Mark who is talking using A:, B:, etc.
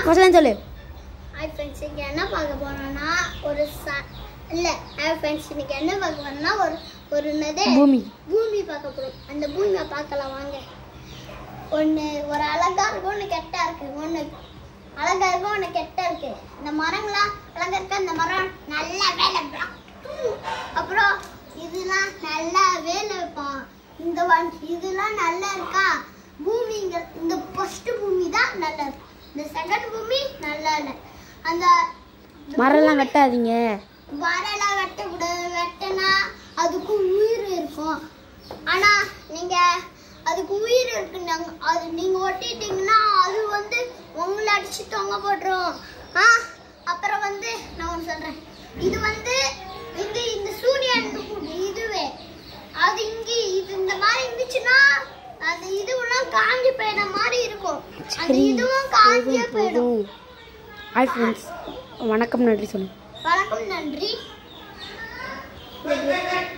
A: வசனம் சொல்லு
B: hi friends இங்கே என்ன பார்க்க போறோம்னா ஒரு ச இல்லை ஹாய் ஃப்ரெண்ட்ஸ் இன்னைக்கு என்ன பார்க்க போறோம்னா ஒரு ஒரு என்னது
A: பூமி
B: பூமி பார்க்க போறோம் அந்த பூமியை பார்க்கலாம் வாங்க ஒன்று ஒரு அழகா இருக்கு ஒன்று கெட்டா இருக்கு ஒன்று அழகா இருக்கு ஒன்று கெட்டா இருக்கு இந்த மரங்களாம் அழகா இருக்கு அந்த மரம் நல்லா வேலை வைப்பான். அப்புறம் இதெல்லாம் நல்லா வேலை வைப்பான் இந்த வன் இதெல்லாம் நல்லா இருக்கா பூமிங்க இந்த ஃபர்ஸ்ட் பூமி தான் நல்லா இருக்கு இந்த செகண்ட் பூமி நல்லா இல்லை அந்த
A: மரம்லாம் வெட்டாதீங்க
B: மரம்லாம் வெட்டக்கூடாது வெட்டினா அதுக்கு உயிர் இருக்கும் ஆனா நீங்க அதுக்கு உயிர் இருக்கு நாங்க அது நீங்க ஒட்டிட்டீங்கன்னா அது வந்து உங்களை அடிச்சு தொங்க போட்டுரும் ஆ அப்புறம் வந்து நான் ஒன்று சொல்றேன் இது வந்து இது இந்த சூரியன் இதுவே அது இங்க இது இந்த மாதிரி இருந்துச்சுன்னா அந்த இதுவெல்லாம் காஞ்சி போயிட மாதிரி இருக்கும் அந்த
A: சரி
B: இதுவும் காஞ்சியே
A: போதும்
B: போயிடும்
A: போதும் ஹாய் ஃப்ரெண்ட்ஸ் வணக்கம் நன்றி சொல்லு
B: வணக்கம் நன்றி